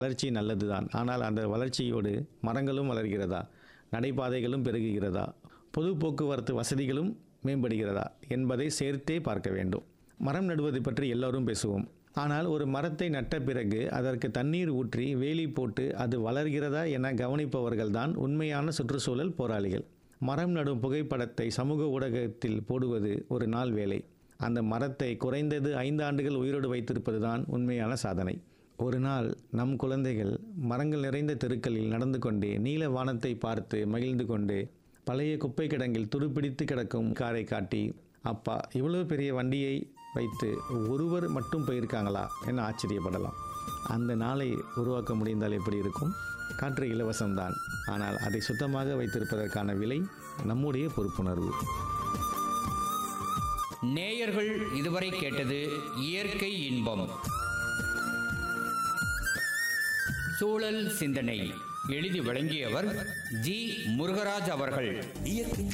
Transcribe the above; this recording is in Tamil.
வளர்ச்சி நல்லதுதான் ஆனால் அந்த வளர்ச்சியோடு மரங்களும் வளர்கிறதா நடைபாதைகளும் பெருகுகிறதா பொது போக்குவரத்து வசதிகளும் மேம்படுகிறதா என்பதை சேர்த்தே பார்க்க வேண்டும் மரம் நடுவது பற்றி எல்லோரும் பேசுவோம் ஆனால் ஒரு மரத்தை நட்ட பிறகு அதற்கு தண்ணீர் ஊற்றி வேலி போட்டு அது வளர்கிறதா என கவனிப்பவர்கள்தான் உண்மையான சுற்றுச்சூழல் போராளிகள் மரம் நடும் புகைப்படத்தை சமூக ஊடகத்தில் போடுவது ஒரு நாள் வேலை அந்த மரத்தை குறைந்தது ஐந்து ஆண்டுகள் உயிரோடு வைத்திருப்பதுதான் உண்மையான சாதனை ஒரு நாள் நம் குழந்தைகள் மரங்கள் நிறைந்த தெருக்களில் நடந்து கொண்டே நீல வானத்தை பார்த்து மகிழ்ந்து கொண்டு பழைய குப்பை கிடங்கில் துருப்பிடித்து கிடக்கும் காரை காட்டி அப்பா இவ்வளோ பெரிய வண்டியை வைத்து ஒருவர் மட்டும் போயிருக்காங்களா என ஆச்சரியப்படலாம் அந்த நாளை உருவாக்க முடிந்தால் எப்படி இருக்கும் காற்று இலவசம்தான் ஆனால் அதை சுத்தமாக வைத்திருப்பதற்கான விலை நம்முடைய பொறுப்புணர்வு நேயர்கள் இதுவரை கேட்டது இயற்கை இன்பம் சூழல் சிந்தனை எழுதி வழங்கியவர் ஜி முருகராஜ் அவர்கள் இயற்கை